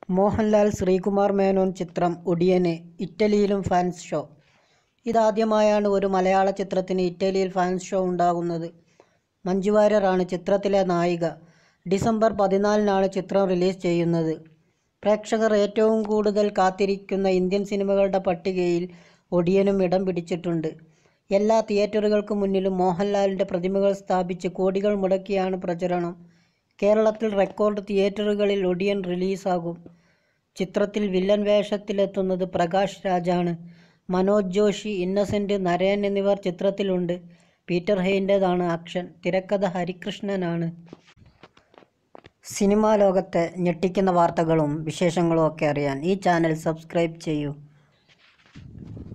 മോഹൻലാൽ ശ്രീകുമാർ മേനോൻ ചിത്രം ഒടിയന് ഇറ്റലിയിലും fans show ഇതാദ്യമായാണ് ഒരു മലയാള ചിത്രത്തിന് ഇറ്റലിയിൽ ഫാൻസ് ഷോ ഉണ്ടാകുന്നത് മഞ്ജു വാര്യറാണ് ചിത്രത്തിലെ നായിക ഡിസംബർ പതിനാലിനാണ് ചിത്രം റിലീസ് ചെയ്യുന്നത് പ്രേക്ഷകർ ഏറ്റവും കൂടുതൽ കാത്തിരിക്കുന്ന ഇന്ത്യൻ സിനിമകളുടെ പട്ടികയിൽ ഒടിയനും ഇടം പിടിച്ചിട്ടുണ്ട് എല്ലാ തിയേറ്ററുകൾക്ക് മുന്നിലും മോഹൻലാലിൻ്റെ പ്രതിമകൾ സ്ഥാപിച്ച് കോടികൾ മുടക്കിയാണ് പ്രചരണം കേരളത്തിൽ റെക്കോർഡ് തിയേറ്ററുകളിൽ ഒടിയൻ റിലീസാകും ചിത്രത്തിൽ വില്ലൻ വേഷത്തിലെത്തുന്നത് പ്രകാശ് രാജാണ് മനോജ് ജോഷി ഇന്നസെന്റ് നരേൻ എന്നിവർ ചിത്രത്തിലുണ്ട് പീറ്റർ ഹെയിൻ്റേതാണ് ആക്ഷൻ തിരക്കഥ ഹരികൃഷ്ണനാണ് സിനിമാ ലോകത്തെ ഞെട്ടിക്കുന്ന വാർത്തകളും വിശേഷങ്ങളും ഒക്കെ അറിയാൻ ഈ ചാനൽ സബ്സ്ക്രൈബ് ചെയ്യൂ